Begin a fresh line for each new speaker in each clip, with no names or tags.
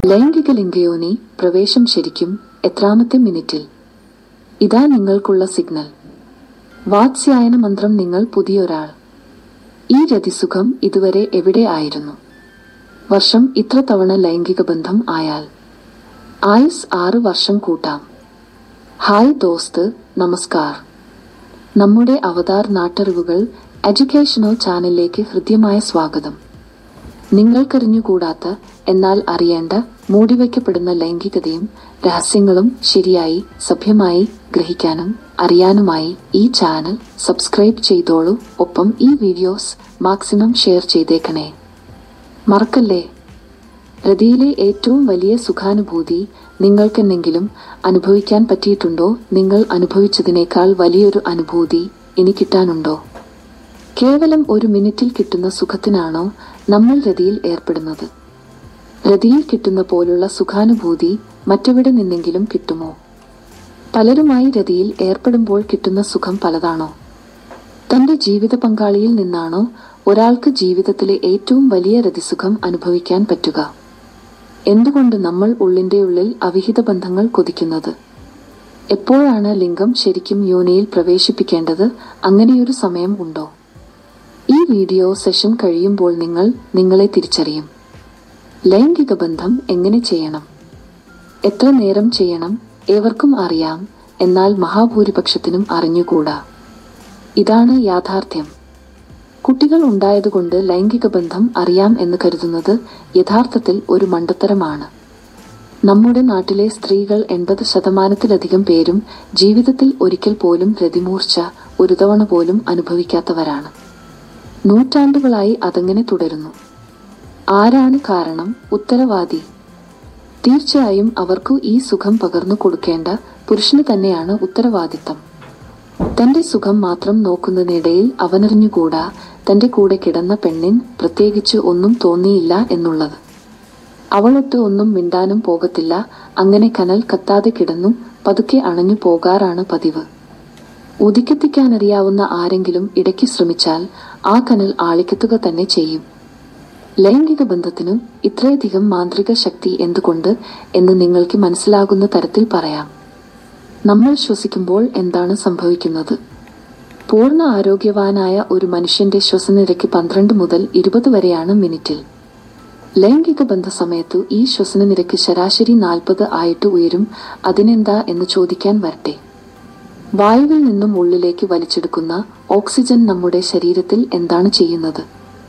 ലൈംഗിക ലിംഗയോനി പ്രവേശം ശരിക്കും എത്രാമത്തെ മിനിറ്റിൽ ഇതാ നിങ്ങൾക്കുള്ള സിഗ്നൽ വാത്സ്യായന മന്ത്രം നിങ്ങൾ പുതിയൊരാൾ ഈ രതിസുഖം ഇതുവരെ എവിടെ ആയിരുന്നു വർഷം ഇത്ര തവണ ലൈംഗിക ബന്ധം ആയാൽ ആയുസ് ആറ് വർഷം കൂട്ടാം ഹായ് ദോസ്ത് നമസ്കാർ നമ്മുടെ അവതാർ നാട്ടറിവുകൾ എഡ്യൂക്കേഷണൽ ചാനലിലേക്ക് ഹൃദ്യമായ സ്വാഗതം നിങ്ങൾക്കറിഞ്ഞുകൂടാത്ത എന്നാൽ അറിയേണ്ട മൂടിവയ്ക്കപ്പെടുന്ന ലൈംഗികതയും രഹസ്യങ്ങളും ശരിയായി സഭ്യമായി ഗ്രഹിക്കാനും അറിയാനുമായി ഈ ചാനൽ സബ്സ്ക്രൈബ് ചെയ്തോളൂ ഒപ്പം ഈ വീഡിയോസ് മാക്സിമം ഷെയർ ചെയ്തേക്കണേ മറക്കല്ലേ രതിയിലെ ഏറ്റവും വലിയ സുഖാനുഭൂതി നിങ്ങൾക്കെന്തെങ്കിലും അനുഭവിക്കാൻ പറ്റിയിട്ടുണ്ടോ നിങ്ങൾ അനുഭവിച്ചതിനേക്കാൾ വലിയൊരു അനുഭൂതി ഇനി കിട്ടാനുണ്ടോ കേവലം ഒരു മിനിറ്റിൽ കിട്ടുന്ന സുഖത്തിനാണോ നമ്മൾ രതിയിൽ ഏർപ്പെടുന്നത് രതിയിൽ കിട്ടുന്ന പോലുള്ള സുഖാനുഭൂതി മറ്റെവിടെ നിന്നെങ്കിലും കിട്ടുമോ പലരുമായി രതിയിൽ ഏർപ്പെടുമ്പോൾ കിട്ടുന്ന സുഖം പലതാണോ തന്റെ ജീവിത പങ്കാളിയിൽ നിന്നാണോ ഒരാൾക്ക് ജീവിതത്തിലെ ഏറ്റവും വലിയ രതിസുഖം അനുഭവിക്കാൻ പറ്റുക എന്തുകൊണ്ട് നമ്മൾ ഉള്ളിന്റെ ഉള്ളിൽ അവിഹിത ബന്ധങ്ങൾ കൊതിക്കുന്നത് എപ്പോഴാണ് ലിംഗം ശരിക്കും യോനിയിൽ പ്രവേശിപ്പിക്കേണ്ടത് അങ്ങനെയൊരു സമയം ഉണ്ടോ ഈ വീഡിയോ സെഷൻ കഴിയുമ്പോൾ നിങ്ങൾ നിങ്ങളെ തിരിച്ചറിയും ലൈംഗിക ബന്ധം എങ്ങനെ ചെയ്യണം എത്ര നേരം ചെയ്യണം ഏവർക്കും അറിയാം എന്നാൽ മഹാഭൂരിപക്ഷത്തിനും അറിഞ്ഞുകൂടാ ഇതാണ് യാഥാർത്ഥ്യം കുട്ടികൾ ഉണ്ടായതുകൊണ്ട് ലൈംഗിക ബന്ധം അറിയാം എന്ന് കരുതുന്നത് യഥാർത്ഥത്തിൽ ഒരു മണ്ടത്തരമാണ് നമ്മുടെ നാട്ടിലെ സ്ത്രീകൾ എൺപത് ശതമാനത്തിലധികം പേരും ജീവിതത്തിൽ ഒരിക്കൽ പോലും രതിമൂർച്ച ഒരു തവണ പോലും അനുഭവിക്കാത്തവരാണ് നൂറ്റാണ്ടുകളായി അതങ്ങനെ തുടരുന്നു ആരാണ് കാരണം ഉത്തരവാദി തീർച്ചയായും അവർക്കു ഈ സുഖം പകർന്നു കൊടുക്കേണ്ട പുരുഷന് തന്നെയാണ് ഉത്തരവാദിത്തം തന്റെ സുഖം മാത്രം നോക്കുന്നതിനിടയിൽ അവനറിഞ്ഞുകൂടാ തന്റെ കൂടെ കിടന്ന പെണ്ണിൻ പ്രത്യേകിച്ച് ഒന്നും തോന്നിയില്ല എന്നുള്ളത് അവളൊട്ട് ഒന്നും മിണ്ടാനും പോകത്തില്ല അങ്ങനെ കനൽ കത്താതെ കിടന്നു പതുക്കെ അണഞ്ഞു പോകാറാണ് പതിവ് ഉദിക്കെത്തിക്കാനറിയാവുന്ന ആരെങ്കിലും ഇടയ്ക്ക് ശ്രമിച്ചാൽ ആ കനൽ ആളിക്കത്തുക തന്നെ ചെയ്യും ലൈംഗിക ബന്ധത്തിനു ഇത്രയധികം മാന്ത്രിക ശക്തി എന്തുകൊണ്ട് എന്ന് നിങ്ങൾക്ക് മനസ്സിലാകുന്ന തരത്തിൽ പറയാം നമ്മൾ ശ്വസിക്കുമ്പോൾ എന്താണ് സംഭവിക്കുന്നത് പൂർണ്ണ ആരോഗ്യവാനായ ഒരു മനുഷ്യന്റെ ശ്വസനനിരക്ക് പന്ത്രണ്ട് മുതൽ ഇരുപത് വരെയാണ് മിനിറ്റിൽ ലൈംഗിക ബന്ധ സമയത്തു ഈ ശ്വസന നിരക്ക് ശരാശരി നാൽപ്പത് ആയിട്ട് ഉയരും അതിനെന്താ എന്ന് ചോദിക്കാൻ വരട്ടെ വായുവിൽ നിന്നും ഉള്ളിലേക്ക് വലിച്ചെടുക്കുന്ന ഓക്സിജൻ നമ്മുടെ ശരീരത്തിൽ എന്താണ് ചെയ്യുന്നത്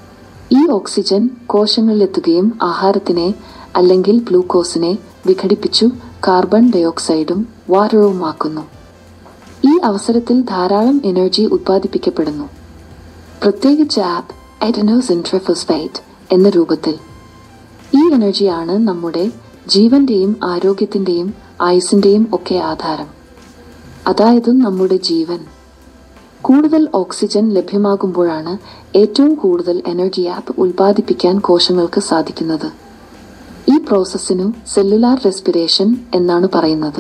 ഈ ഓക്സിജൻ കോശങ്ങളിലെത്തുകയും ആഹാരത്തിനെ അല്ലെങ്കിൽ ഗ്ലൂക്കോസിനെ വിഘടിപ്പിച്ചു കാർബൺ ഡയോക്സൈഡും വാതകവുമാക്കുന്നു ഈ അവസരത്തിൽ ധാരാളം എനർജി ഉത്പാദിപ്പിക്കപ്പെടുന്നു പ്രത്യേകിച്ച് ആപ്പ് എഡനോസിൻട്രഫോസ്ഫൈറ്റ് എന്ന രൂപത്തിൽ ഈ എനർജിയാണ് നമ്മുടെ ജീവന്റെയും ആരോഗ്യത്തിന്റെയും ആയുസിന്റെയും ഒക്കെ ആധാരം അതായത് നമ്മുടെ ജീവൻ കൂടുതൽ ഓക്സിജൻ ലഭ്യമാകുമ്പോഴാണ് ഏറ്റവും കൂടുതൽ എനർജി ആപ്പ് ഉൽപ്പാദിപ്പിക്കാൻ കോശങ്ങൾക്ക് സാധിക്കുന്നത് ഈ പ്രോസസ്സിനു സെല്ലുലാർ റെസ്പിറേഷൻ എന്നാണ് പറയുന്നത്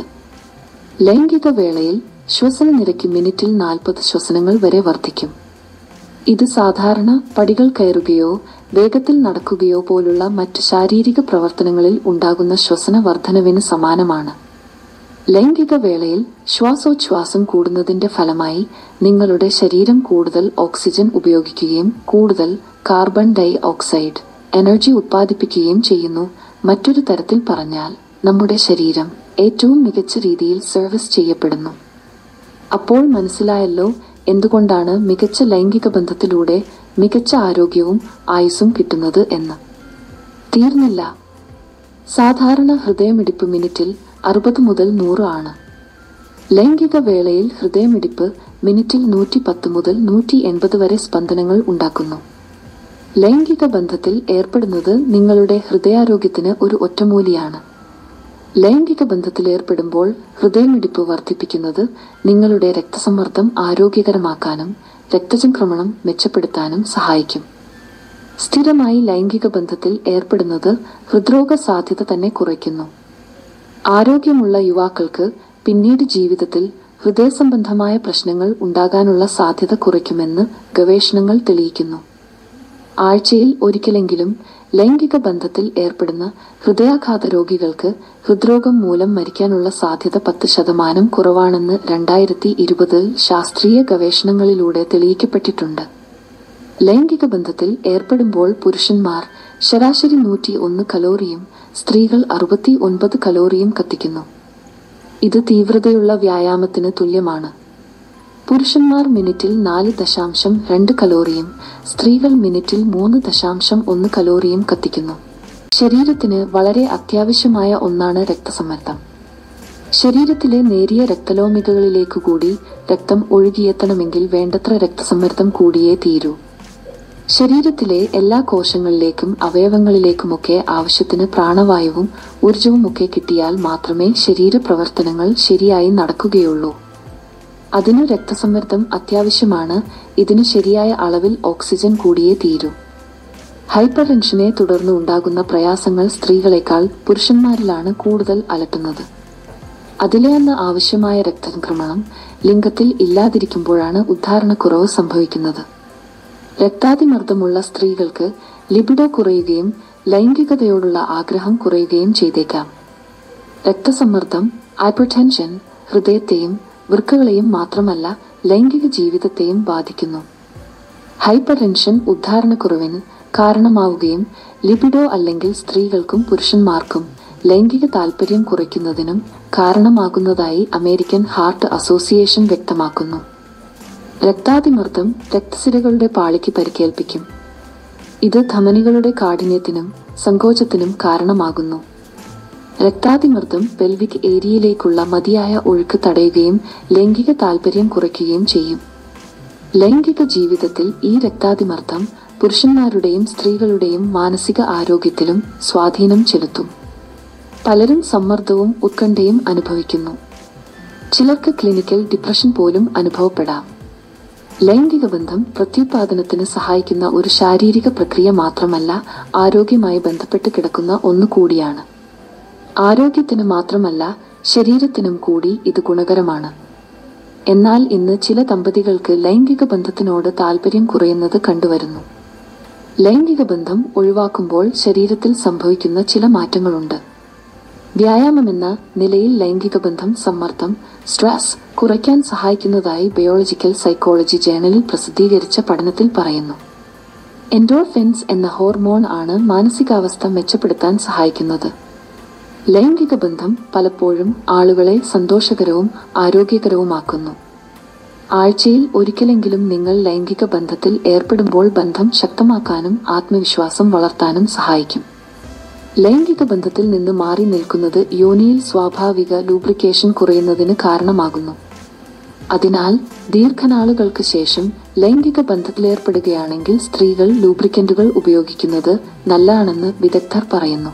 ലൈംഗിക വേളയിൽ ശ്വസന നിരക്ക് മിനിറ്റിൽ നാൽപ്പത് ശ്വസനങ്ങൾ വരെ വർദ്ധിക്കും ഇത് സാധാരണ പടികൾ കയറുകയോ വേഗത്തിൽ നടക്കുകയോ പോലുള്ള മറ്റ് ശാരീരിക പ്രവർത്തനങ്ങളിൽ ഉണ്ടാകുന്ന ശ്വസന വർധനവിന് സമാനമാണ് ലൈംഗിക വേളയിൽ ശ്വാസോച്ഛ്വാസം കൂടുന്നതിന്റെ ഫലമായി നിങ്ങളുടെ ശരീരം കൂടുതൽ ഓക്സിജൻ ഉപയോഗിക്കുകയും കൂടുതൽ കാർബൺ ഡൈ ഓക്സൈഡ് എനർജി ഉത്പാദിപ്പിക്കുകയും ചെയ്യുന്നു മറ്റൊരു തരത്തിൽ പറഞ്ഞാൽ നമ്മുടെ ശരീരം ഏറ്റവും മികച്ച രീതിയിൽ സർവീസ് ചെയ്യപ്പെടുന്നു അപ്പോൾ മനസ്സിലായല്ലോ എന്തുകൊണ്ടാണ് മികച്ച ലൈംഗിക ബന്ധത്തിലൂടെ മികച്ച ആരോഗ്യവും ആയുസ്സും കിട്ടുന്നത് എന്ന് തീർന്നില്ല സാധാരണ ഹൃദയമിടിപ്പ് മിനിറ്റിൽ അറുപത് മുതൽ നൂറ് ആണ് ലൈംഗിക വേളയിൽ ഹൃദയമിടിപ്പ് മിനിറ്റിൽ നൂറ്റി പത്ത് മുതൽ നൂറ്റി എൺപത് വരെ സ്പന്ദനങ്ങൾ ഉണ്ടാക്കുന്നു ലൈംഗിക ബന്ധത്തിൽ ഏർപ്പെടുന്നത് നിങ്ങളുടെ ഹൃദയാരോഗ്യത്തിന് ഒരു ഒറ്റമൂലിയാണ് ലൈംഗിക ബന്ധത്തിൽ ഏർപ്പെടുമ്പോൾ ഹൃദയമിടിപ്പ് വർദ്ധിപ്പിക്കുന്നത് നിങ്ങളുടെ രക്തസമ്മർദ്ദം ആരോഗ്യകരമാക്കാനും രക്തചംക്രമണം മെച്ചപ്പെടുത്താനും സഹായിക്കും സ്ഥിരമായി ലൈംഗിക ബന്ധത്തിൽ ഏർപ്പെടുന്നത് ഹൃദ്രോഗ സാധ്യത തന്നെ കുറയ്ക്കുന്നു ആരോഗ്യമുള്ള യുവാക്കൾക്ക് പിന്നീട് ജീവിതത്തിൽ ഹൃദയ സംബന്ധമായ പ്രശ്നങ്ങൾ ഉണ്ടാകാനുള്ള സാധ്യത കുറയ്ക്കുമെന്ന് ഗവേഷണങ്ങൾ തെളിയിക്കുന്നു ആഴ്ചയിൽ ഒരിക്കലെങ്കിലും ലൈംഗിക ബന്ധത്തിൽ ഏർപ്പെടുന്ന ഹൃദയാഘാത രോഗികൾക്ക് ഹൃദ്രോഗം മൂലം മരിക്കാനുള്ള സാധ്യത പത്ത് ശതമാനം കുറവാണെന്ന് രണ്ടായിരത്തി ഇരുപതിൽ ശാസ്ത്രീയ ഗവേഷണങ്ങളിലൂടെ തെളിയിക്കപ്പെട്ടിട്ടുണ്ട് ലൈംഗിക ബന്ധത്തിൽ ഏർപ്പെടുമ്പോൾ പുരുഷന്മാർ ശരാശരി നൂറ്റി ഒന്ന് കലോറിയും സ്ത്രീകൾ അറുപത്തി ഒൻപത് കലോറിയും കത്തിക്കുന്നു ഇത് തീവ്രതയുള്ള വ്യായാമത്തിന് തുല്യമാണ് പുരുഷന്മാർ മിനിറ്റിൽ നാല് ദശാംശം രണ്ട് കലോറിയും സ്ത്രീകൾ മിനിറ്റിൽ മൂന്ന് ദശാംശം ഒന്ന് കലോറിയും കത്തിക്കുന്നു ശരീരത്തിന് വളരെ അത്യാവശ്യമായ ഒന്നാണ് രക്തസമ്മർദ്ദം ശരീരത്തിലെ നേരിയ രക്തലോമികകളിലേക്കു കൂടി രക്തം ഒഴുകിയെത്തണമെങ്കിൽ വേണ്ടത്ര രക്തസമ്മർദ്ദം കൂടിയേ തീരൂ ശരീരത്തിലെ എല്ലാ കോശങ്ങളിലേക്കും അവയവങ്ങളിലേക്കുമൊക്കെ ആവശ്യത്തിന് പ്രാണവായുവും ഊർജവുമൊക്കെ കിട്ടിയാൽ മാത്രമേ ശരീരപ്രവർത്തനങ്ങൾ ശരിയായി നടക്കുകയുള്ളൂ അതിനു രക്തസമ്മർദ്ദം അത്യാവശ്യമാണ് ഇതിനു ശരിയായ അളവിൽ ഓക്സിജൻ കൂടിയേ തീരൂ ഹൈപ്പർ ടെൻഷനെ തുടർന്ന് ഉണ്ടാകുന്ന പ്രയാസങ്ങൾ സ്ത്രീകളെക്കാൾ പുരുഷന്മാരിലാണ് കൂടുതൽ അലട്ടുന്നത് അതിലെ അന്ന് ആവശ്യമായ രക്തചംക്രമണം ലിംഗത്തിൽ ഇല്ലാതിരിക്കുമ്പോഴാണ് ഉദ്ധാരണക്കുറവ് സംഭവിക്കുന്നത് രക്താതിമർദ്ദമുള്ള സ്ത്രീകൾക്ക് ലിബിഡോ കുറയുകയും ലൈംഗികതയോടുള്ള ആഗ്രഹം കുറയുകയും ചെയ്തേക്കാം രക്തസമ്മർദ്ദം ഹൈപ്പർടെൻഷൻ ഹൃദയത്തെയും വൃക്കകളെയും മാത്രമല്ല ലൈംഗിക ജീവിതത്തെയും ബാധിക്കുന്നു ഹൈപ്പർ ടെൻഷൻ ഉദ്ധാരണക്കുറവിന് കാരണമാവുകയും ലിബിഡോ അല്ലെങ്കിൽ സ്ത്രീകൾക്കും പുരുഷന്മാർക്കും ലൈംഗിക താൽപ്പര്യം കുറയ്ക്കുന്നതിനും കാരണമാകുന്നതായി അമേരിക്കൻ ഹാർട്ട് അസോസിയേഷൻ വ്യക്തമാക്കുന്നു രക്താതിമർദ്ദം രക്തസിരകളുടെ പാളിക്ക് പരിക്കേൽപ്പിക്കും ഇത് ധമനികളുടെ കാഠിന്യത്തിനും സങ്കോചത്തിനും കാരണമാകുന്നു രക്താതിമർദ്ദം പെൽവിക് ഏരിയയിലേക്കുള്ള മതിയായ ഒഴുക്ക് തടയുകയും ലൈംഗിക താൽപ്പര്യം കുറയ്ക്കുകയും ചെയ്യും ലൈംഗിക ജീവിതത്തിൽ ഈ രക്താതിമർദ്ദം പുരുഷന്മാരുടെയും സ്ത്രീകളുടെയും മാനസിക ആരോഗ്യത്തിലും സ്വാധീനം ചെലുത്തും പലരും സമ്മർദ്ദവും ഉത്കണ്ഠയും അനുഭവിക്കുന്നു ചിലർക്ക് ക്ലിനിക്കൽ ഡിപ്രഷൻ പോലും അനുഭവപ്പെടാം ലൈംഗിക ബന്ധം പ്രത്യുത്പാദനത്തിന് സഹായിക്കുന്ന ഒരു ശാരീരിക പ്രക്രിയ മാത്രമല്ല ആരോഗ്യമായി ബന്ധപ്പെട്ട് കിടക്കുന്ന ഒന്നു കൂടിയാണ് ആരോഗ്യത്തിന് മാത്രമല്ല ശരീരത്തിനും കൂടി ഇത് ഗുണകരമാണ് എന്നാൽ ഇന്ന് ചില ദമ്പതികൾക്ക് ലൈംഗിക ബന്ധത്തിനോട് താല്പര്യം കുറയുന്നത് കണ്ടുവരുന്നു ലൈംഗിക ബന്ധം ഒഴിവാക്കുമ്പോൾ ശരീരത്തിൽ സംഭവിക്കുന്ന ചില മാറ്റങ്ങളുണ്ട് വ്യായാമമെന്ന നിലയിൽ ലൈംഗിക ബന്ധം സമ്മർദ്ദം സ്ട്രെസ് കുറയ്ക്കാൻ സഹായിക്കുന്നതായി ബയോളജിക്കൽ സൈക്കോളജി ജേണലിൽ പ്രസിദ്ധീകരിച്ച പഠനത്തിൽ പറയുന്നു എൻഡോർഫിൻസ് എന്ന ഹോർമോൺ ആണ് മാനസികാവസ്ഥ മെച്ചപ്പെടുത്താൻ സഹായിക്കുന്നത് ലൈംഗിക ബന്ധം പലപ്പോഴും ആളുകളെ സന്തോഷകരവും ആരോഗ്യകരവുമാക്കുന്നു ആഴ്ചയിൽ ഒരിക്കലെങ്കിലും നിങ്ങൾ ലൈംഗിക ബന്ധത്തിൽ ഏർപ്പെടുമ്പോൾ ബന്ധം ശക്തമാക്കാനും ആത്മവിശ്വാസം വളർത്താനും സഹായിക്കും ലൈംഗിക ബന്ധത്തിൽ നിന്ന് മാറി നിൽക്കുന്നത് യോനിയിൽ സ്വാഭാവിക ലൂബ്രിക്കേഷൻ കുറയുന്നതിന് കാരണമാകുന്നു അതിനാൽ ദീർഘനാളുകൾക്ക് ശേഷം ലൈംഗിക ബന്ധത്തിലേർപ്പെടുകയാണെങ്കിൽ സ്ത്രീകൾ ലൂബ്രിക്കന്റുകൾ ഉപയോഗിക്കുന്നത് നല്ലതാണെന്ന് വിദഗ്ധർ പറയുന്നു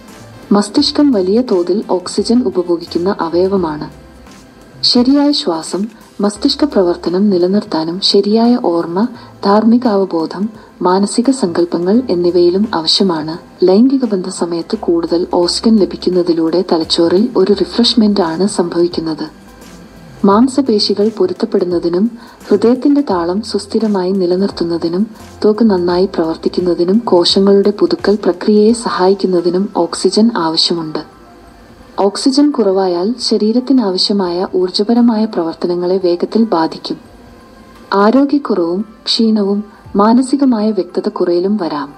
മസ്തിഷ്കം വലിയ തോതിൽ ഓക്സിജൻ ഉപഭോഗിക്കുന്ന അവയവമാണ് ശരിയായ ശ്വാസം മസ്തിഷ്ക പ്രവർത്തനം നിലനിർത്താനും ശരിയായ ഓർമ്മ ധാർമ്മിക അവബോധം മാനസിക സങ്കല്പങ്ങൾ എന്നിവയിലും ആവശ്യമാണ് ലൈംഗിക ബന്ധ സമയത്ത് കൂടുതൽ ഓക്സിജൻ ലഭിക്കുന്നതിലൂടെ തലച്ചോറിൽ ഒരു റിഫ്രഷ്മെന്റ് ആണ് സംഭവിക്കുന്നത് മാംസപേശികൾ പൊരുത്തപ്പെടുന്നതിനും ഹൃദയത്തിന്റെ താളം സുസ്ഥിരമായി നിലനിർത്തുന്നതിനും ത്വക്ക് നന്നായി പ്രവർത്തിക്കുന്നതിനും കോശങ്ങളുടെ പുതുക്കൽ പ്രക്രിയയെ സഹായിക്കുന്നതിനും ഓക്സിജൻ ആവശ്യമുണ്ട് ഓക്സിജൻ കുറവായാൽ ശരീരത്തിനാവശ്യമായ ഊർജപരമായ പ്രവർത്തനങ്ങളെ വേഗത്തിൽ ബാധിക്കും ആരോഗ്യക്കുറവും ക്ഷീണവും മാനസികമായ വ്യക്തത കുറയലും വരാം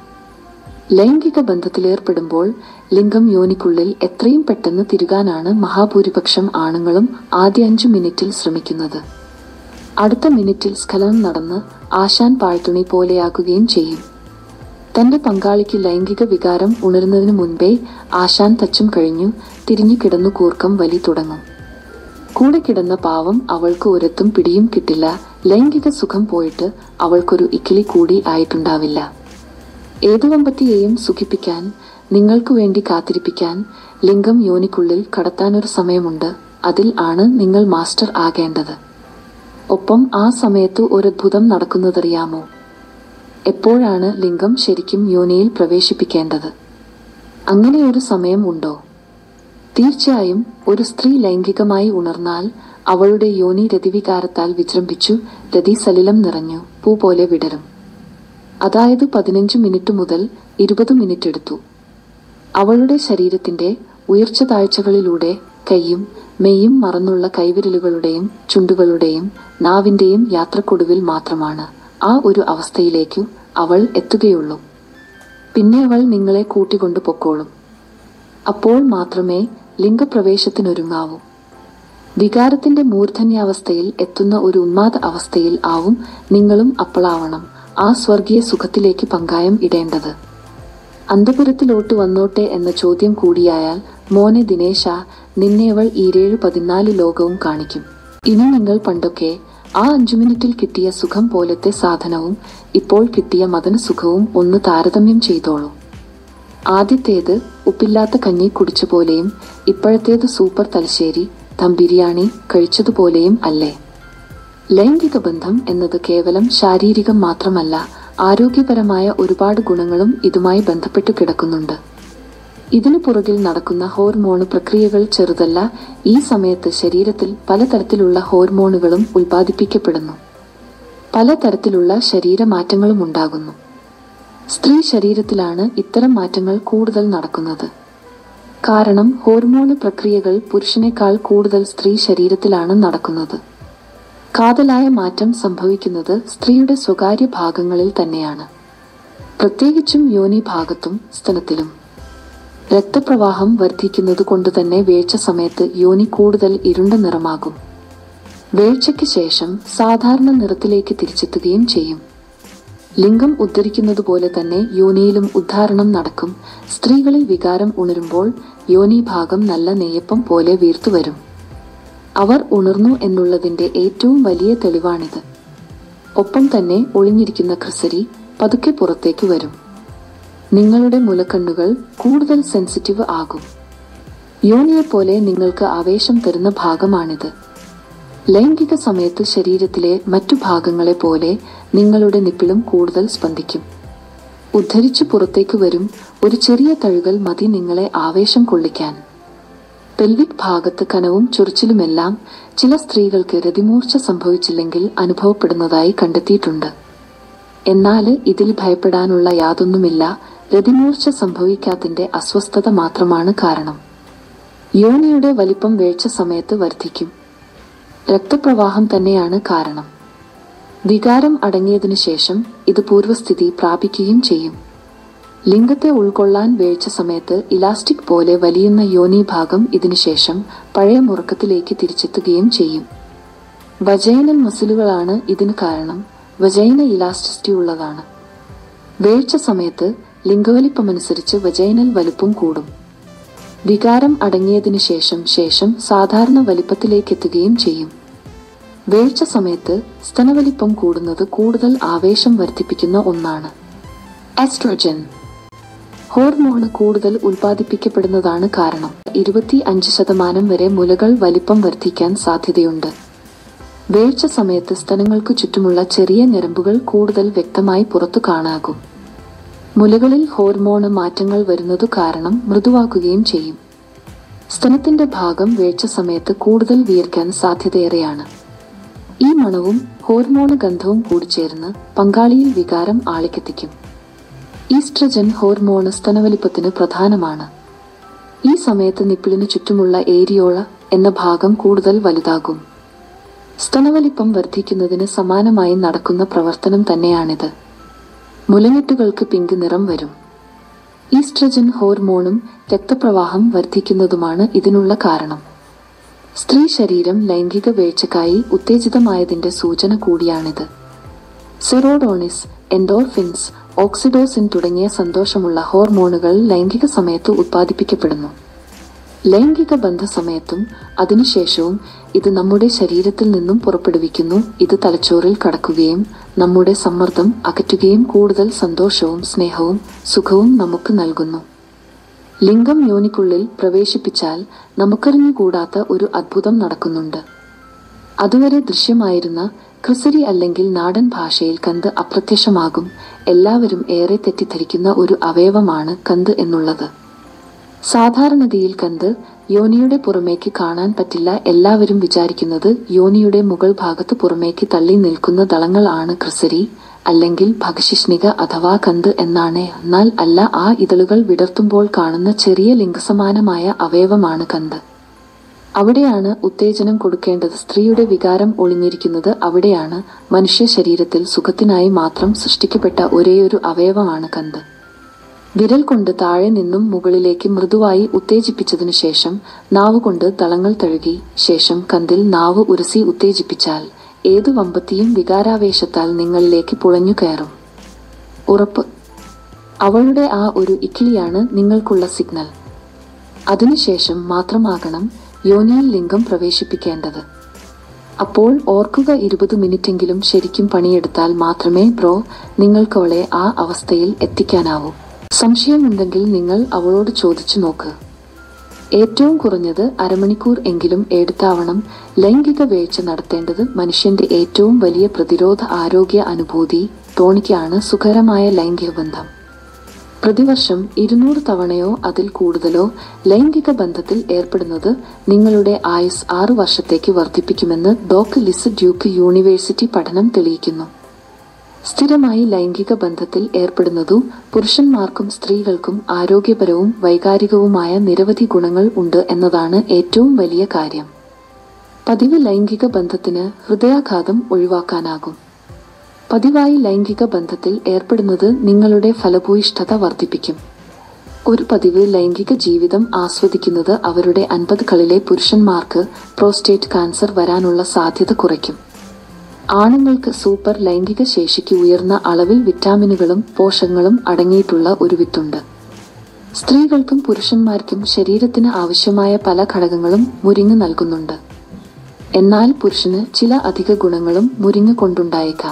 ലൈംഗിക ബന്ധത്തിലേർപ്പെടുമ്പോൾ ലിംഗം യോനിക്കുള്ളിൽ എത്രയും പെട്ടെന്ന് തിരുകാനാണ് മഹാഭൂരിപക്ഷം ആണുങ്ങളും ആദ്യ അഞ്ചു മിനിറ്റിൽ ശ്രമിക്കുന്നത് അടുത്ത മിനിറ്റിൽ സ്ഖലനം നടന്ന് ആശാൻ പാഴ്ത്തുണി പോലെയാക്കുകയും ചെയ്യും തന്റെ പങ്കാളിക്ക് ലൈംഗിക വികാരം ഉണരുന്നതിനു മുൻപേ ആശാൻ തച്ചും കഴിഞ്ഞു തിരിഞ്ഞു കിടന്നു കൂർക്കം വലി തുടങ്ങും കൂടെ കിടന്ന പാവം അവൾക്ക് ഒരത്തും പിടിയും കിട്ടില്ല ലൈംഗിക സുഖം പോയിട്ട് അവൾക്കൊരു ഇക്കിളി കൂടി ആയിട്ടുണ്ടാവില്ല ഏതു വമ്പത്തിയെയും സുഖിപ്പിക്കാൻ നിങ്ങൾക്കു വേണ്ടി കാത്തിരിപ്പിക്കാൻ ലിംഗം യോനിക്കുള്ളിൽ കടത്താനൊരു സമയമുണ്ട് അതിൽ ആണ് നിങ്ങൾ മാസ്റ്റർ ആകേണ്ടത് ഒപ്പം ആ സമയത്ത് ഒരു അത്ഭുതം നടക്കുന്നതറിയാമോ എപ്പോഴാണ് ലിംഗം ശരിക്കും യോനിയിൽ പ്രവേശിപ്പിക്കേണ്ടത് അങ്ങനെ ഒരു സമയം ഉണ്ടോ തീർച്ചയായും ഒരു സ്ത്രീ ലൈംഗികമായി ഉണർന്നാൽ അവളുടെ യോനി രതിവികാരത്താൽ വിജൃംഭിച്ചു രതി സലിലം നിറഞ്ഞു പൂ പോലെ വിടരും അതായത് പതിനഞ്ച് മിനിറ്റ് മുതൽ ഇരുപത് മിനിറ്റ് എടുത്തു അവളുടെ ശരീരത്തിന്റെ ഉയർച്ച താഴ്ചകളിലൂടെ കൈയും മെയ്യും മറന്നുള്ള കൈവിരലുകളുടെയും ചുണ്ടുകളുടെയും നാവിന്റെയും യാത്രക്കൊടുവിൽ മാത്രമാണ് ആ ഒരു അവസ്ഥയിലേക്കു അവൾ എത്തുകയുള്ളൂ പിന്നെ അവൾ നിങ്ങളെ കൂട്ടിക്കൊണ്ടു പൊക്കോളും അപ്പോൾ മാത്രമേ ലിംഗപ്രവേശത്തിനൊരുങ്ങാവൂ വികാരത്തിന്റെ മൂർധന്യാവസ്ഥയിൽ എത്തുന്ന ഒരു ഉന്മാദ അവസ്ഥയിൽ ആവും നിങ്ങളും അപ്പോളാവണം ആ സ്വർഗീയ സുഖത്തിലേക്ക് പങ്കായം ഇടേണ്ടത് അന്തപുരത്തിലോട്ട് വന്നോട്ടെ എന്ന ചോദ്യം കൂടിയായാൽ മോനെ ദിനേശ നിന്നെ അവൾ ഈരേഴ് പതിനാല് ലോകവും കാണിക്കും ഇനി നിങ്ങൾ പണ്ടൊക്കെ ആ അഞ്ചു മിനിറ്റിൽ കിട്ടിയ സുഖം പോലത്തെ സാധനവും ഇപ്പോൾ കിട്ടിയ മദന സുഖവും ഒന്ന് താരതമ്യം ചെയ്തോളൂ ആദ്യത്തേത് ഉപ്പില്ലാത്ത കഞ്ഞി കുടിച്ച പോലെയും ഇപ്പോഴത്തേത് സൂപ്പർ തലശ്ശേരി ദം ബിരിയാണി കഴിച്ചതുപോലെയും അല്ലേ ലൈംഗിക ബന്ധം എന്നത് കേവലം ശാരീരികം മാത്രമല്ല ആരോഗ്യപരമായ ഒരുപാട് ഗുണങ്ങളും ഇതുമായി ബന്ധപ്പെട്ടു കിടക്കുന്നുണ്ട് ഇതിനു പുറകിൽ നടക്കുന്ന ഹോർമോൺ പ്രക്രിയകൾ ചെറുതല്ല ഈ സമയത്ത് ശരീരത്തിൽ പലതരത്തിലുള്ള ഹോർമോണുകളും ഉൽപ്പാദിപ്പിക്കപ്പെടുന്നു പലതരത്തിലുള്ള ശരീരമാറ്റങ്ങളും ഉണ്ടാകുന്നു സ്ത്രീ ശരീരത്തിലാണ് ഇത്തരം മാറ്റങ്ങൾ കൂടുതൽ നടക്കുന്നത് കാരണം ഹോർമോൺ പ്രക്രിയകൾ പുരുഷനേക്കാൾ കൂടുതൽ സ്ത്രീ ശരീരത്തിലാണ് നടക്കുന്നത് കാതലായ മാറ്റം സംഭവിക്കുന്നത് സ്ത്രീയുടെ സ്വകാര്യ ഭാഗങ്ങളിൽ തന്നെയാണ് പ്രത്യേകിച്ചും യോനി ഭാഗത്തും സ്തനത്തിലും രക്തപ്രവാഹം വർദ്ധിക്കുന്നത് കൊണ്ട് തന്നെ വേഴ്ച സമയത്ത് യോനി കൂടുതൽ ഇരുണ്ട നിറമാകും വേഴ്ചയ്ക്ക് ശേഷം സാധാരണ നിറത്തിലേക്ക് തിരിച്ചെത്തുകയും ചെയ്യും ലിംഗം ഉദ്ധരിക്കുന്നത് പോലെ തന്നെ യോനിയിലും ഉദ്ധാരണം നടക്കും സ്ത്രീകളിൽ വികാരം ഉണരുമ്പോൾ യോനി ഭാഗം നല്ല നെയ്യപ്പം പോലെ വീർത്തു വരും അവർ ഉണർന്നു എന്നുള്ളതിന്റെ ഏറ്റവും വലിയ തെളിവാണിത് ഒപ്പം തന്നെ ഒളിഞ്ഞിരിക്കുന്ന ക്രിസരി പതുക്കെ പുറത്തേക്ക് വരും നിങ്ങളുടെ മുലക്കണ്ണുകൾ കൂടുതൽ സെൻസിറ്റീവ് ആകും യോനിയെപ്പോലെ നിങ്ങൾക്ക് ആവേശം തരുന്ന ഭാഗമാണിത് ലൈംഗിക സമയത്ത് ശരീരത്തിലെ മറ്റു ഭാഗങ്ങളെ പോലെ നിങ്ങളുടെ നിപ്പിളും കൂടുതൽ സ്പന്ദിക്കും ഉദ്ധരിച്ചു പുറത്തേക്ക് വരും ഒരു ചെറിയ തഴുകൽ മതി നിങ്ങളെ ആവേശം കൊള്ളിക്കാൻ പെൽവിക് ഭാഗത്ത് കനവും ചൊറിച്ചിലുമെല്ലാം ചില സ്ത്രീകൾക്ക് രതിമൂർച്ച സംഭവിച്ചില്ലെങ്കിൽ അനുഭവപ്പെടുന്നതായി കണ്ടെത്തിയിട്ടുണ്ട് എന്നാൽ ഇതിൽ ഭയപ്പെടാനുള്ള യാതൊന്നുമില്ല രതിമൂർച്ച സംഭവിക്കാത്തതിന്റെ അസ്വസ്ഥത മാത്രമാണ് കാരണം യോനിയുടെ വലിപ്പം വേഴ്ച സമയത്ത് വർദ്ധിക്കും രക്തപ്രവാഹം തന്നെയാണ് കാരണം വികാരം അടങ്ങിയതിനു ശേഷം ഇത് പൂർവ്വസ്ഥിതി പ്രാപിക്കുകയും ചെയ്യും ലിംഗത്തെ ഉൾക്കൊള്ളാൻ വേഴ്ച സമയത്ത് ഇലാസ്റ്റിക് പോലെ വലിയുന്ന യോനി ഭാഗം ഇതിനുശേഷം പഴയ മുറക്കത്തിലേക്ക് തിരിച്ചെത്തുകയും ചെയ്യും വജൈനൽ മസിലുകളാണ് ഇതിന് കാരണം വജൈന ഇലാസ്റ്റിസിറ്റി ഉള്ളതാണ് വേഴ്ച സമയത്ത് ലിംഗവലിപ്പമനുസരിച്ച് വജൈനൽ വലുപ്പം കൂടും വികാരം അടങ്ങിയതിനു ശേഷം ശേഷം സാധാരണ വലിപ്പത്തിലേക്ക് എത്തുകയും ചെയ്യും വേഴ്ച സമയത്ത് സ്തനവലിപ്പം കൂടുന്നത് കൂടുതൽ ആവേശം വർദ്ധിപ്പിക്കുന്ന ഒന്നാണ് ആസ്ട്രോജൻ ഹോർമോണ് കൂടുതൽ ഉൽപ്പാദിപ്പിക്കപ്പെടുന്നതാണ് കാരണം ഇരുപത്തി അഞ്ച് ശതമാനം വരെ മുലകൾ വലിപ്പം വർദ്ധിക്കാൻ സാധ്യതയുണ്ട് വേഴ്ച സമയത്ത് സ്തനങ്ങൾക്ക് ചുറ്റുമുള്ള ചെറിയ ഞരമ്പുകൾ കൂടുതൽ വ്യക്തമായി പുറത്തു കാണാകും മുലകളിൽ ഹോർമോണ് മാറ്റങ്ങൾ വരുന്നതു കാരണം മൃദുവാക്കുകയും ചെയ്യും സ്തനത്തിന്റെ ഭാഗം വേഴ്ച സമയത്ത് കൂടുതൽ വിയർക്കാൻ സാധ്യതയേറെയാണ് ഈ മണവും ഹോർമോണ് ഗന്ധവും കൂടിച്ചേർന്ന് പങ്കാളിയിൽ വികാരം ആളിക്കെത്തിക്കും ഈസ്ട്രജൻ ഹോർമോണ് സ്തനവലിപ്പത്തിന് പ്രധാനമാണ് ഈ സമയത്ത് നിപ്പിളിനു ചുറ്റുമുള്ള ഏരിയോള എന്ന ഭാഗം കൂടുതൽ വലുതാകും സ്തനവലിപ്പം വർദ്ധിക്കുന്നതിന് സമാനമായി നടക്കുന്ന പ്രവർത്തനം തന്നെയാണിത് മുലഞ്ഞെട്ടുകൾക്ക് പിങ്ക് നിറം വരും ഈസ്ട്രജൻ ഹോർമോണും രക്തപ്രവാഹം വർദ്ധിക്കുന്നതുമാണ് ഇതിനുള്ള കാരണം സ്ത്രീ ശരീരം ലൈംഗിക വേഴ്ചക്കായി ഉത്തേജിതമായതിന്റെ സൂചന കൂടിയാണിത് സെറോഡോണിസ് എൻഡോർഫിൻസ് ഓക്സിഡോസിൻ തുടങ്ങിയ സന്തോഷമുള്ള ഹോർമോണുകൾ ലൈംഗിക സമയത്ത് ഉത്പാദിപ്പിക്കപ്പെടുന്നു ലൈംഗിക ബന്ധ സമയത്തും അതിനുശേഷവും ഇത് നമ്മുടെ ശരീരത്തിൽ നിന്നും പുറപ്പെടുവിക്കുന്നു ഇത് തലച്ചോറിൽ കടക്കുകയും നമ്മുടെ സമ്മർദ്ദം അകറ്റുകയും കൂടുതൽ സന്തോഷവും സ്നേഹവും സുഖവും നമുക്ക് നൽകുന്നു ലിംഗം യോനിക്കുള്ളിൽ പ്രവേശിപ്പിച്ചാൽ നമുക്കറിഞ്ഞുകൂടാത്ത ഒരു അത്ഭുതം നടക്കുന്നുണ്ട് അതുവരെ ദൃശ്യമായിരുന്ന ക്രിസരി അല്ലെങ്കിൽ നാടൻ ഭാഷയിൽ കന്ത് അപ്രത്യക്ഷമാകും എല്ലാവരും ഏറെ തെറ്റിദ്ധരിക്കുന്ന ഒരു അവയവമാണ് കന്ത് എന്നുള്ളത് സാധാരണതയിൽ കന്ത് യോനിയുടെ പുറമേക്ക് കാണാൻ പറ്റില്ല എല്ലാവരും വിചാരിക്കുന്നത് യോനിയുടെ മുകൾ ഭാഗത്ത് പുറമേക്ക് തള്ളി നിൽക്കുന്ന ദളങ്ങൾ ആണ് ക്രിസരി അല്ലെങ്കിൽ ഭഗശിഷ്ണിക അഥവാ കന്ത് എന്നാണ് എന്നാൽ അല്ല ആ ഇതളുകൾ വിടർത്തുമ്പോൾ കാണുന്ന ചെറിയ ലിംഗസമാനമായ അവയവമാണ് കന്ത് അവിടെയാണ് ഉത്തേജനം കൊടുക്കേണ്ടത് സ്ത്രീയുടെ വികാരം ഒളിഞ്ഞിരിക്കുന്നത് അവിടെയാണ് മനുഷ്യ ശരീരത്തിൽ സുഖത്തിനായി മാത്രം സൃഷ്ടിക്കപ്പെട്ട ഒരേയൊരു അവയവമാണ് കന്ത് വിരൽ കൊണ്ട് താഴെ നിന്നും മുകളിലേക്ക് മൃദുവായി ഉത്തേജിപ്പിച്ചതിനു ശേഷം നാവ് കൊണ്ട് തളങ്ങൾ തഴുകി ശേഷം കന്തിൽ നാവ് ഉരസി ഉത്തേജിപ്പിച്ചാൽ ഏതു വമ്പത്തിയും വികാരാവേശത്താൽ നിങ്ങളിലേക്ക് പുളഞ്ഞു കയറും ഉറപ്പ് അവളുടെ ആ ഒരു ഇക്കിളിയാണ് നിങ്ങൾക്കുള്ള സിഗ്നൽ അതിനുശേഷം മാത്രമാകണം യോനിയിൽ ലിംഗം പ്രവേശിപ്പിക്കേണ്ടത് അപ്പോൾ ഓർക്കുക ഇരുപത് മിനിറ്റെങ്കിലും ശരിക്കും പണിയെടുത്താൽ മാത്രമേ ബ്രോ നിങ്ങൾക്കവളെ ആ അവസ്ഥയിൽ എത്തിക്കാനാവൂ സംശയമുണ്ടെങ്കിൽ നിങ്ങൾ അവളോട് ചോദിച്ചു നോക്ക് ഏറ്റവും കുറഞ്ഞത് അരമണിക്കൂർ എങ്കിലും എടുത്താവണം ലൈംഗിക വീഴ്ച നടത്തേണ്ടത് മനുഷ്യന്റെ ഏറ്റവും വലിയ പ്രതിരോധ ആരോഗ്യ അനുഭൂതി തോണിക്കാണ് സുഖകരമായ ലൈംഗിക ബന്ധം പ്രതിവർഷം ഇരുന്നൂറ് തവണയോ അതിൽ കൂടുതലോ ലൈംഗിക ബന്ധത്തിൽ ഏർപ്പെടുന്നത് നിങ്ങളുടെ ആയുസ് ആറു വർഷത്തേക്ക് വർദ്ധിപ്പിക്കുമെന്ന് ഡോക്ടർ ലിസ് ഡ്യൂക്ക് യൂണിവേഴ്സിറ്റി പഠനം തെളിയിക്കുന്നു സ്ഥിരമായി ലൈംഗിക ബന്ധത്തിൽ ഏർപ്പെടുന്നതു പുരുഷന്മാർക്കും സ്ത്രീകൾക്കും ആരോഗ്യപരവും വൈകാരികവുമായ നിരവധി ഗുണങ്ങൾ ഉണ്ട് എന്നതാണ് ഏറ്റവും വലിയ കാര്യം പതിവ് ലൈംഗിക ബന്ധത്തിന് ഹൃദയാഘാതം ഒഴിവാക്കാനാകും പതിവായി ലൈംഗിക ബന്ധത്തിൽ ഏർപ്പെടുന്നത് നിങ്ങളുടെ ഫലഭൂയിഷ്ഠത വർദ്ധിപ്പിക്കും ഒരു പതിവ് ലൈംഗിക ജീവിതം ആസ്വദിക്കുന്നത് അവരുടെ അൻപതുകളിലെ പുരുഷന്മാർക്ക് പ്രോസ്റ്റേറ്റ് കാൻസർ വരാനുള്ള സാധ്യത കുറയ്ക്കും ആണുങ്ങൾക്ക് സൂപ്പർ ലൈംഗിക ശേഷിക്ക് ഉയർന്ന അളവിൽ വിറ്റാമിനുകളും പോഷകങ്ങളും അടങ്ങിയിട്ടുള്ള ഒരു വിത്തുണ്ട് സ്ത്രീകൾക്കും പുരുഷന്മാർക്കും ശരീരത്തിന് ആവശ്യമായ പല ഘടകങ്ങളും മുരിങ്ങ നൽകുന്നുണ്ട് എന്നാൽ പുരുഷന് ചില അധിക ഗുണങ്ങളും മുരിങ്ങ കൊണ്ടുണ്ടായേക്കാം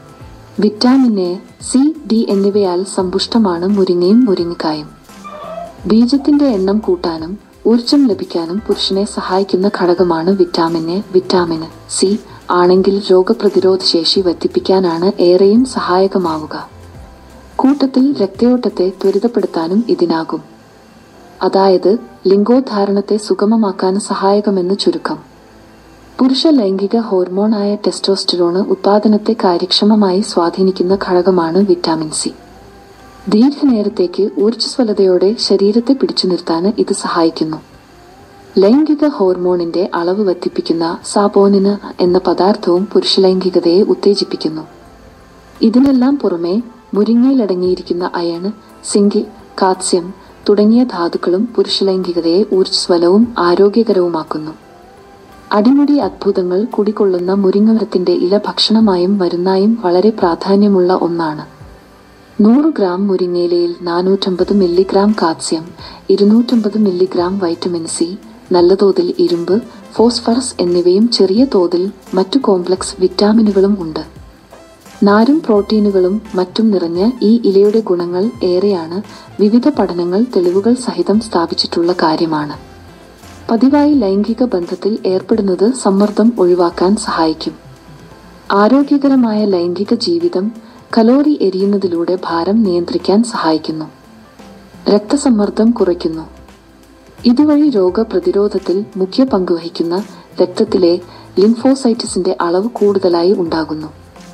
വിറ്റാമിൻ എ സി ഡി എന്നിവയാൽ സമ്പുഷ്ടമാണ് മുരിങ്ങയും മുരിങ്ങക്കായും ബീജത്തിന്റെ എണ്ണം കൂട്ടാനും ഊർജം ലഭിക്കാനും പുരുഷനെ സഹായിക്കുന്ന ഘടകമാണ് വിറ്റാമിൻ എ വിറ്റാമിൻ സി ആണെങ്കിൽ രോഗപ്രതിരോധ ശേഷി വർദ്ധിപ്പിക്കാനാണ് ഏറെയും സഹായകമാവുക കൂട്ടത്തിൽ രക്തയോട്ടത്തെ ത്വരിതപ്പെടുത്താനും ഇതിനാകും അതായത് ലിംഗോദ്ധാരണത്തെ സുഗമമാക്കാൻ സഹായകമെന്ന് ചുരുക്കം പുരുഷ ലൈംഗിക ഹോർമോണായ ടെസ്റ്റോസ്റ്ററോണ് ഉത്പാദനത്തെ കാര്യക്ഷമമായി സ്വാധീനിക്കുന്ന ഘടകമാണ് വിറ്റാമിൻ സി ദീർഘനേരത്തേക്ക് ഊർജ്ജസ്വലതയോടെ ശരീരത്തെ പിടിച്ചു നിർത്താൻ ഇത് സഹായിക്കുന്നു ലൈംഗിക ഹോർമോണിന്റെ അളവ് വർദ്ധിപ്പിക്കുന്ന സാപോനിന് എന്ന പദാർത്ഥവും പുരുഷ ലൈംഗികതയെ ഉത്തേജിപ്പിക്കുന്നു ഇതിനെല്ലാം പുറമെ മുരിങ്ങയിലടങ്ങിയിരിക്കുന്ന അയണ് സിങ്ക് കാത്സ്യം തുടങ്ങിയ ധാതുക്കളും പുരുഷ ലൈംഗികതയെ ഊർജ്ജസ്വലവും ആരോഗ്യകരവുമാക്കുന്നു അടിമുടി അത്ഭുതങ്ങൾ കുടികൊള്ളുന്ന മുരിങ്ങമരത്തിന്റെ ഇല ഭക്ഷണമായും മരുന്നായും വളരെ പ്രാധാന്യമുള്ള ഒന്നാണ് നൂറ് ഗ്രാം മുരിങ്ങയിലയിൽ നാനൂറ്റമ്പത് മില്ലിഗ്രാം കാൽസ്യം ഇരുന്നൂറ്റമ്പത് മില്ലിഗ്രാം വൈറ്റമിൻ സി നല്ല തോതിൽ ഇരുമ്പ് ഫോസ്ഫറസ് എന്നിവയും ചെറിയ തോതിൽ മറ്റു കോംപ്ലക്സ് വിറ്റാമിനുകളും ഉണ്ട് നാരും പ്രോട്ടീനുകളും മറ്റും നിറഞ്ഞ ഈ ഇലയുടെ ഗുണങ്ങൾ ഏറെയാണ് വിവിധ പഠനങ്ങൾ തെളിവുകൾ സഹിതം സ്ഥാപിച്ചിട്ടുള്ള കാര്യമാണ് പതിവായി ലൈംഗിക ബന്ധത്തിൽ ഏർപ്പെടുന്നത് സമ്മർദ്ദം ഒഴിവാക്കാൻ സഹായിക്കും ആരോഗ്യകരമായ ലൈംഗിക ജീവിതം കലോറി എരിയുന്നതിലൂടെ ഭാരം നിയന്ത്രിക്കാൻ സഹായിക്കുന്നു രക്തസമ്മർദ്ദം കുറയ്ക്കുന്നു ഇതുവഴി രോഗപ്രതിരോധത്തിൽ മുഖ്യ പങ്കുവഹിക്കുന്ന രക്തത്തിലെ ലിംഫോസൈറ്റിസിന്റെ അളവ് കൂടുതലായി ഉണ്ടാകുന്നു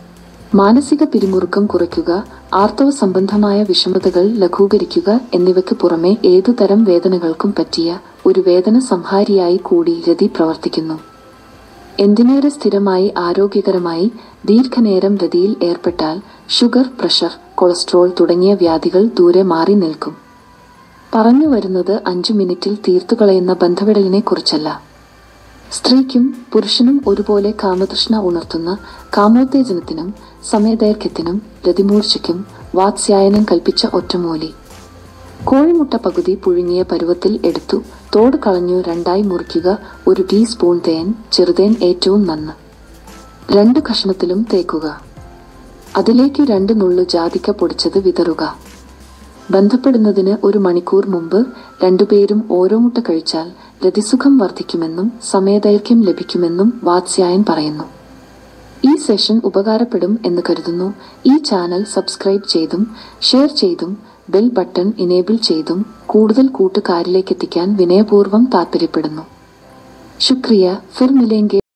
മാനസിക പിരിമുറുക്കം കുറയ്ക്കുക ആർത്തവ സംബന്ധമായ വിഷമതകൾ ലഘൂകരിക്കുക എന്നിവയ്ക്ക് പുറമെ ഏതുതരം വേദനകൾക്കും പറ്റിയ ഒരു വേദന സംഹാരിയായി കൂടി രതി പ്രവർത്തിക്കുന്നു എന്തിനേറെ സ്ഥിരമായി ആരോഗ്യകരമായി ദീർഘനേരം രതിയിൽ ഏർപ്പെട്ടാൽ ഷുഗർ പ്രഷർ കൊളസ്ട്രോൾ തുടങ്ങിയ വ്യാധികൾ ദൂരെ മാറി നിൽക്കും പറഞ്ഞു വരുന്നത് അഞ്ചു മിനിറ്റിൽ തീർത്തുകളയുന്ന ബന്ധവിടലിനെ കുറിച്ചല്ല സ്ത്രീക്കും പുരുഷനും ഒരുപോലെ കാമതൃഷ്ണ ഉണർത്തുന്ന കാമോത്തേജനത്തിനും സമയദൈർഘ്യത്തിനും രതിമൂർച്ചയ്ക്കും വാത്സ്യായനം കൽപ്പിച്ച ഒറ്റമൂലി കോഴിമുട്ട പകുതി പുഴുങ്ങിയ പരുവത്തിൽ എടുത്തു തോട് കളഞ്ഞു രണ്ടായി മുറിക്കുക ഒരു ടീസ്പൂൺ തേൻ ചെറുതേൻ ഏറ്റവും നന്ന് രണ്ട് കഷ്ണത്തിലും തേക്കുക അതിലേക്ക് രണ്ട് നുള്ളു ജാതിക്ക പൊടിച്ചത് വിതറുക ബന്ധപ്പെടുന്നതിന് ഒരു മണിക്കൂർ മുമ്പ് രണ്ടുപേരും ഓരോ മുട്ട കഴിച്ചാൽ രതിസുഖം വർദ്ധിക്കുമെന്നും സമയദൈർഘ്യം ലഭിക്കുമെന്നും വാത്സ്യായൻ പറയുന്നു ഈ സെഷൻ ഉപകാരപ്പെടും എന്ന് കരുതുന്നു ഈ ചാനൽ സബ്സ്ക്രൈബ് ചെയ്തും ഷെയർ ചെയ്തും ബെൽ ബട്ടൺ ഇനേബിൾ ചെയ്തും കൂടുതൽ കൂട്ടുകാരിലേക്ക് എത്തിക്കാൻ വിനയപൂർവ്വം താൽപ്പര്യപ്പെടുന്നു ശുക്രിയ ഫിർ മിലേങ്കെ